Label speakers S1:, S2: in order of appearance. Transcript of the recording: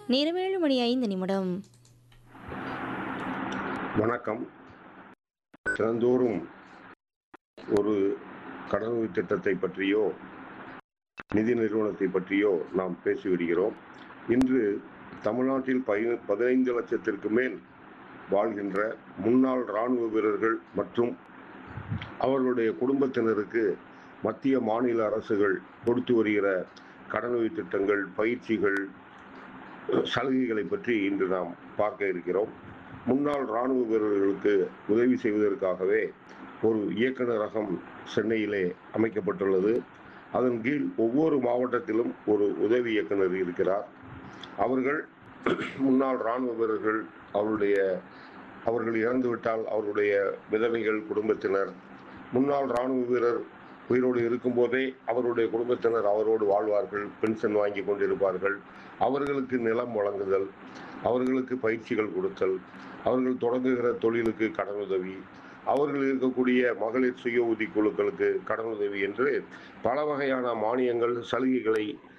S1: நேரம் ஏழு மணி ஐந்து நிமிடம்
S2: வணக்கம் தினந்தோறும் ஒரு கடனுதவி திட்டத்தை பற்றியோ நிதி நிறுவனத்தை பற்றியோ நாம் பேசி வருகிறோம் இன்று தமிழ்நாட்டில் பதி பதினைந்து லட்சத்திற்கு மேல் வாழ்கின்ற முன்னாள் இராணுவ வீரர்கள் மற்றும் அவர்களுடைய குடும்பத்தினருக்கு மத்திய மாநில அரசுகள் கொடுத்து வருகிற கடனுதவி திட்டங்கள் பயிற்சிகள் சலுகைகளை பற்றி இன்று நாம் பார்க்க இருக்கிறோம் முன்னாள் இராணுவ வீரர்களுக்கு உதவி செய்வதற்காகவே ஒரு இயக்குநரகம் சென்னையிலே அமைக்கப்பட்டுள்ளது அதன் கீழ் ஒவ்வொரு மாவட்டத்திலும் ஒரு உதவி இயக்குனர் இருக்கிறார் அவர்கள் முன்னாள் இராணுவ வீரர்கள் அவருடைய அவர்கள் இறந்துவிட்டால் அவருடைய விதவைகள் குடும்பத்தினர் முன்னாள் இராணுவ வீரர் உயிரோடு இருக்கும்போதே அவருடைய குடும்பத்தினர் அவரோடு வாழ்வார்கள் பென்ஷன் வாங்கி கொண்டிருப்பார்கள் அவர்களுக்கு நிலம் வழங்குதல் அவர்களுக்கு பயிற்சிகள் கொடுத்தல் அவர்கள் தொடங்குகிற தொழிலுக்கு கடனுதவி அவர்கள் இருக்கக்கூடிய மகளிர் சுய உதவி குழுக்களுக்கு கடனுதவி என்று பல வகையான மானியங்கள் சலுகைகளை